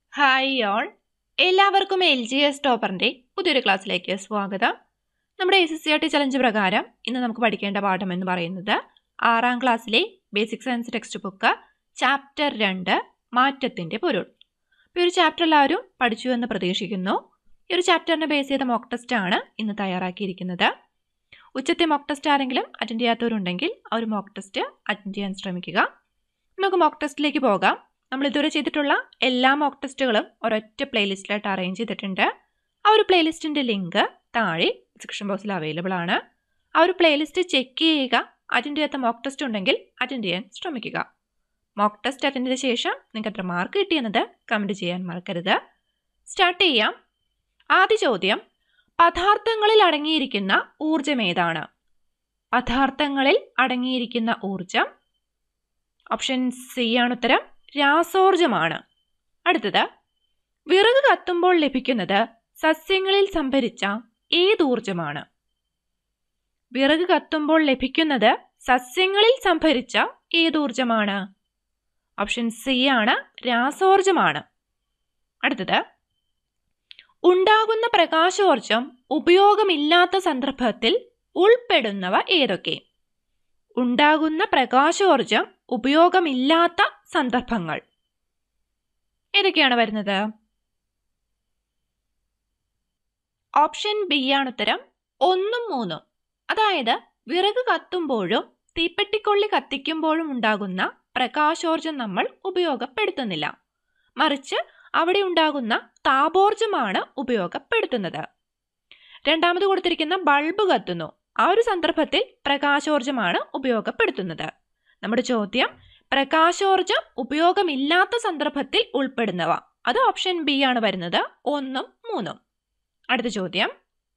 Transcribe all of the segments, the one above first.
hi all എല്ലാവർക്കും L G S ടോപ്പറിൻ്റെ പുതിയൊരു ക്ലാസ്സിലേക്ക് സ്വാഗതം നമ്മുടെ S S C R T challenge പ്രകാരം ഇന്ന് നമുക്ക് പഠിക്കേണ്ട പാഠം എന്ന് പറയുന്നത് ആറാം ക്ലാസ്സിലെ basic science text book chapter രണ്ട് മാറ്റത്തിൻ്റെ പൊരുൾ അപ്പോൾ ഈ ഒരു ചാപ്റ്റർ എല്ലാവരും പഠിച്ചു എന്ന് പ്രതീക്ഷിക്കുന്നു ഈ ഒരു ചാപ്റ്ററിനെ ബേസ് ചെയ്ത മോക്ക് ടെസ്റ്റ് ആണ് ഇന്ന് തയ്യാറാക്കിയിരിക്കുന്നത് ഉച്ചത്തെ മോക്ക് ടെസ്റ്റ് ആരെങ്കിലും അറ്റൻഡ് ചെയ്യാത്തവരുണ്ടെങ്കിൽ ആ ഒരു മോക്ക് ടെസ്റ്റ് അറ്റൻഡ് ചെയ്യാൻ ശ്രമിക്കുക നമുക്ക് മോക്ക് ടെസ്റ്റിലേക്ക് പോകാം നമ്മൾ ഇതുവരെ ചെയ്തിട്ടുള്ള എല്ലാ മോക്ക് ടെസ്റ്റുകളും ഒരൊറ്റ പ്ലേലിസ്റ്റിലായിട്ട് അറേഞ്ച് ചെയ്തിട്ടുണ്ട് ആ ഒരു പ്ലേലിസ്റ്റിൻ്റെ ലിങ്ക് താഴെ ഡിസ്ക്രിപ്ഷൻ ബോക്സിൽ അവൈലബിൾ ആണ് ആ ഒരു പ്ലേലിസ്റ്റ് ചെക്ക് ചെയ്യുക അറ്റൻഡ് ചെയ്യാത്ത മോക്ക് ടെസ്റ്റ് ഉണ്ടെങ്കിൽ അറ്റൻഡ് ചെയ്യാൻ ശ്രമിക്കുക മോക്ക് ടെസ്റ്റ് അറ്റൻഡ് ചെയ്ത ശേഷം നിങ്ങൾക്ക് എത്ര മാർക്ക് കിട്ടിയെന്നത് കമൻറ്റ് ചെയ്യാൻ മറക്കരുത് സ്റ്റാർട്ട് ചെയ്യാം ആദ്യ ചോദ്യം പദാർത്ഥങ്ങളിൽ അടങ്ങിയിരിക്കുന്ന ഊർജം ഏതാണ് പദാർത്ഥങ്ങളിൽ അടങ്ങിയിരിക്കുന്ന ഊർജം ഓപ്ഷൻ സി ആണ് ഉത്തരം രാസോർജമാണ് അടുത്തത് വിറക് കത്തുമ്പോൾ ലഭിക്കുന്നത് സസ്യങ്ങളിൽ സംഭരിച്ച ഏതൂർജമാണ് വിറക് കത്തുമ്പോൾ ലഭിക്കുന്നത് സസ്യങ്ങളിൽ സംഭരിച്ച ഏതൂർജമാണ് ഓപ്ഷൻ സി ആണ് രാസോർജമാണ് അടുത്തത് ഉണ്ടാകുന്ന പ്രകാശോർജം ഉപയോഗമില്ലാത്ത സന്ദർഭത്തിൽ ഉൾപ്പെടുന്നവ ഏതൊക്കെ ഉണ്ടാകുന്ന പ്രകാശോർജം ഉപയോഗമില്ലാത്ത സന്ദർഭങ്ങൾ ഏതൊക്കെയാണ് വരുന്നത് ഓപ്ഷൻ ബി ആണ് ഉത്തരം ഒന്നും മൂന്നും അതായത് വിറക് കത്തുമ്പോഴും തീപ്പെട്ടിക്കൊള്ളി കത്തിക്കുമ്പോഴും ഉണ്ടാകുന്ന പ്രകാശോർജം നമ്മൾ ഉപയോഗപ്പെടുത്തുന്നില്ല മറിച്ച് അവിടെ ഉണ്ടാകുന്ന താപോർജമാണ് ഉപയോഗപ്പെടുത്തുന്നത് രണ്ടാമത് കൊടുത്തിരിക്കുന്ന ബൾബ് കത്തുന്നു ആ ഒരു സന്ദർഭത്തിൽ പ്രകാശോർജമാണ് ഉപയോഗപ്പെടുത്തുന്നത് നമ്മുടെ ചോദ്യം പ്രകാശോർജം ഉപയോഗമില്ലാത്ത സന്ദർഭത്തിൽ ഉൾപ്പെടുന്നവ അത് ഓപ്ഷൻ ബി ആണ് വരുന്നത് ഒന്നും മൂന്നും അടുത്ത ചോദ്യം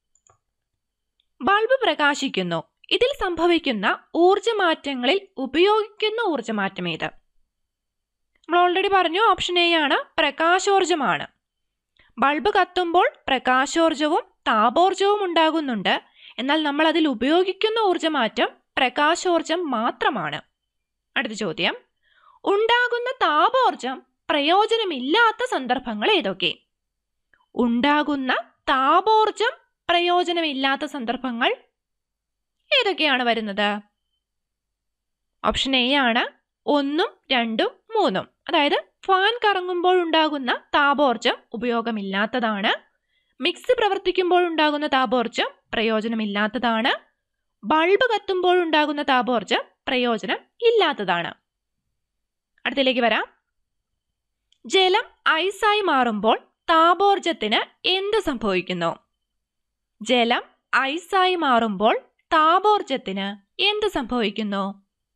ബൾബ് പ്രകാശിക്കുന്നു ഇതിൽ സംഭവിക്കുന്ന ഊർജമാറ്റങ്ങളിൽ ഉപയോഗിക്കുന്ന ഊർജമാറ്റം ഏത് നമ്മൾ ഓൾറെഡി പറഞ്ഞു ഓപ്ഷൻ എ ആണ് പ്രകാശോർജമാണ് ബൾബ് കത്തുമ്പോൾ പ്രകാശോർജവും താപോർജവും ഉണ്ടാകുന്നുണ്ട് എന്നാൽ നമ്മൾ അതിൽ ഉപയോഗിക്കുന്ന ഊർജമാറ്റം പ്രകാശോർജം മാത്രമാണ് അടുത്ത ചോദ്യം ഉണ്ടാകുന്ന താപോർജം പ്രയോജനമില്ലാത്ത സന്ദർഭങ്ങൾ ഏതൊക്കെ ഉണ്ടാകുന്ന താപോർജം പ്രയോജനമില്ലാത്ത സന്ദർഭങ്ങൾ ഏതൊക്കെയാണ് വരുന്നത് ഓപ്ഷൻ എ ആണ് ഒന്നും രണ്ടും മൂന്നും അതായത് ഫാൻ കറങ്ങുമ്പോൾ ഉണ്ടാകുന്ന താപോർജം ഉപയോഗമില്ലാത്തതാണ് മിക്സ് പ്രവർത്തിക്കുമ്പോൾ ഉണ്ടാകുന്ന താപോർജം പ്രയോജനമില്ലാത്തതാണ് ബൾബ് കത്തുമ്പോൾ ഉണ്ടാകുന്ന താപോർജം പ്രയോജനം ഇല്ലാത്തതാണ് അടുത്തിലേക്ക് വരാം ജലം ഐസായി മാറുമ്പോൾ താപോർജത്തിന് എന്ത് സംഭവിക്കുന്നു ജലം ഐസായി മാറുമ്പോൾ താപോർജത്തിന് എന്ത് സംഭവിക്കുന്നു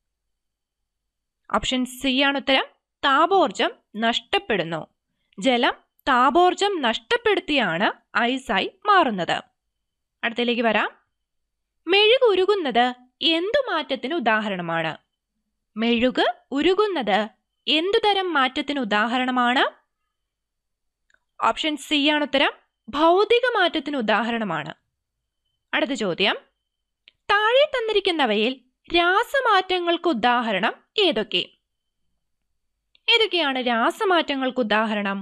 ഓപ്ഷൻ സി ആണ് ഉത്തരം താപോർജം നഷ്ടപ്പെടുന്നു ജലം താപോർജം നഷ്ടപ്പെടുത്തിയാണ് ഐസായി മാറുന്നത് അടുത്തിലേക്ക് വരാം മെഴുക് ഉരുകുന്നത് എന്തു മാറ്റത്തിന് ഉദാഹരണമാണ് മെഴുക് ഉരുകുന്നത് എന്തുതരം മാറ്റത്തിന് ഉദാഹരണമാണ് ഓപ്ഷൻ സി ആണ് ഉത്തരം ഭൗതിക മാറ്റത്തിന് ഉദാഹരണമാണ് അടുത്ത ചോദ്യം താഴെ തന്നിരിക്കുന്നവയിൽ രാസമാറ്റങ്ങൾക്ക് ഉദാഹരണം ഏതൊക്കെ ഏതൊക്കെയാണ് രാസമാറ്റങ്ങൾക്ക് ഉദാഹരണം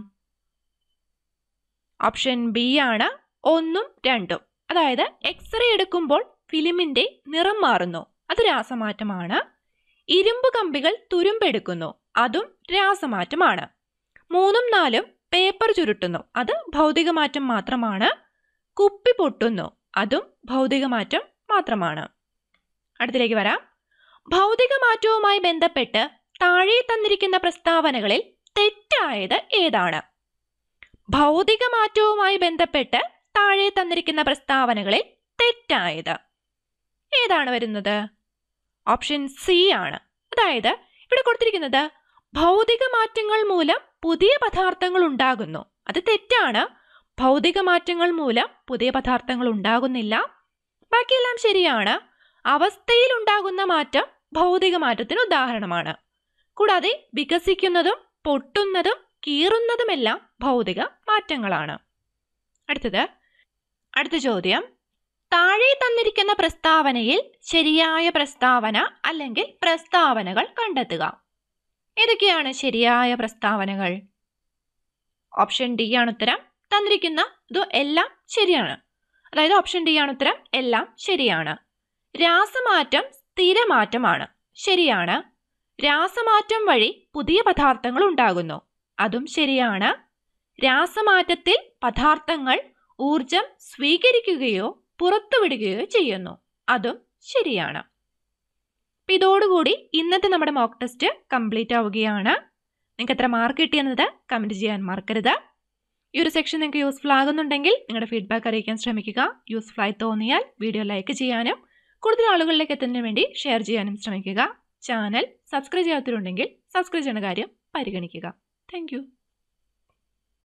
ഓപ്ഷൻ ബി ആണ് ഒന്നും രണ്ടും അതായത് എക്സ്റേ എടുക്കുമ്പോൾ ഫിലിമിന്റെ നിറം മാറുന്നു അത് രാസമാറ്റമാണ് ഇരുമ്പ് കമ്പികൾ തുരുമ്പെടുക്കുന്നു അതും രാസമാറ്റമാണ് മൂന്നും നാലും പേപ്പർ ചുരുട്ടുന്നു അത് ഭൗതികമാറ്റം മാത്രമാണ് കുപ്പി പൊട്ടുന്നു അതും ഭൗതികമാറ്റം മാത്രമാണ് അടുത്തിലേക്ക് വരാം ഭൗതികമാറ്റവുമായി ബന്ധപ്പെട്ട് താഴെ തന്നിരിക്കുന്ന പ്രസ്താവനകളിൽ തെറ്റായത് ഏതാണ് ഭൗതികമാറ്റവുമായി ബന്ധപ്പെട്ട് താഴെ തന്നിരിക്കുന്ന പ്രസ്താവനകളിൽ തെറ്റായത് ഏതാണ് വരുന്നത് ഓപ്ഷൻ സി ആണ് അതായത് ഇവിടെ കൊടുത്തിരിക്കുന്നത് ഭൗതിക മാറ്റങ്ങൾ മൂലം പുതിയ പദാർത്ഥങ്ങൾ ഉണ്ടാകുന്നു അത് തെറ്റാണ് ഭൗതിക മാറ്റങ്ങൾ മൂലം പുതിയ പദാർത്ഥങ്ങൾ ഉണ്ടാകുന്നില്ല ബാക്കിയെല്ലാം ശരിയാണ് അവസ്ഥയിൽ ഉണ്ടാകുന്ന മാറ്റം ഭൗതിക മാറ്റത്തിന് ഉദാഹരണമാണ് കൂടാതെ വികസിക്കുന്നതും പൊട്ടുന്നതും കീറുന്നതുമെല്ലാം ഭൗതിക മാറ്റങ്ങളാണ് അടുത്തത് അടുത്ത ചോദ്യം താഴെ തന്നിരിക്കുന്ന പ്രസ്താവനയിൽ ശരിയായ പ്രസ്താവന അല്ലെങ്കിൽ പ്രസ്താവനകൾ കണ്ടെത്തുക ഏതൊക്കെയാണ് ശരിയായ പ്രസ്താവനകൾ ഓപ്ഷൻ ഡി ആണ് ഉത്തരം തന്നിരിക്കുന്ന ഇത് എല്ലാം ശരിയാണ് അതായത് ഓപ്ഷൻ ഡി ആണ് ഉത്തരം എല്ലാം ശരിയാണ് രാസമാറ്റം സ്ഥിരമാറ്റമാണ് ശരിയാണ് രാസമാറ്റം വഴി പുതിയ പദാർത്ഥങ്ങൾ ഉണ്ടാകുന്നു അതും ശരിയാണ് രാസമാറ്റത്തിൽ പദാർത്ഥങ്ങൾ ഊർജം സ്വീകരിക്കുകയോ പുറത്തുവിടുകയോ ചെയ്യുന്നു അതും ശരിയാണ് അപ്പം ഇതോടുകൂടി ഇന്നത്തെ നമ്മുടെ മോക്ക് ടെസ്റ്റ് കംപ്ലീറ്റ് ആവുകയാണ് നിങ്ങൾക്ക് എത്ര മാർക്ക് കിട്ടിയെന്നത് കമൻറ്റ് ചെയ്യാൻ മറക്കരുത് ഈ ഒരു സെക്ഷൻ നിങ്ങൾക്ക് യൂസ്ഫുൾ ആകുന്നുണ്ടെങ്കിൽ നിങ്ങളുടെ ഫീഡ്ബാക്ക് അറിയിക്കാൻ ശ്രമിക്കുക യൂസ്ഫുൾ ആയി തോന്നിയാൽ വീഡിയോ ലൈക്ക് ചെയ്യാനും കൂടുതൽ ആളുകളിലേക്ക് എത്തുന്നതിന് വേണ്ടി ഷെയർ ചെയ്യാനും ശ്രമിക്കുക ചാനൽ സബ്സ്ക്രൈബ് ചെയ്യാത്തവരുണ്ടെങ്കിൽ സബ്സ്ക്രൈബ് ചെയ്യുന്ന കാര്യം പരിഗണിക്കുക താങ്ക്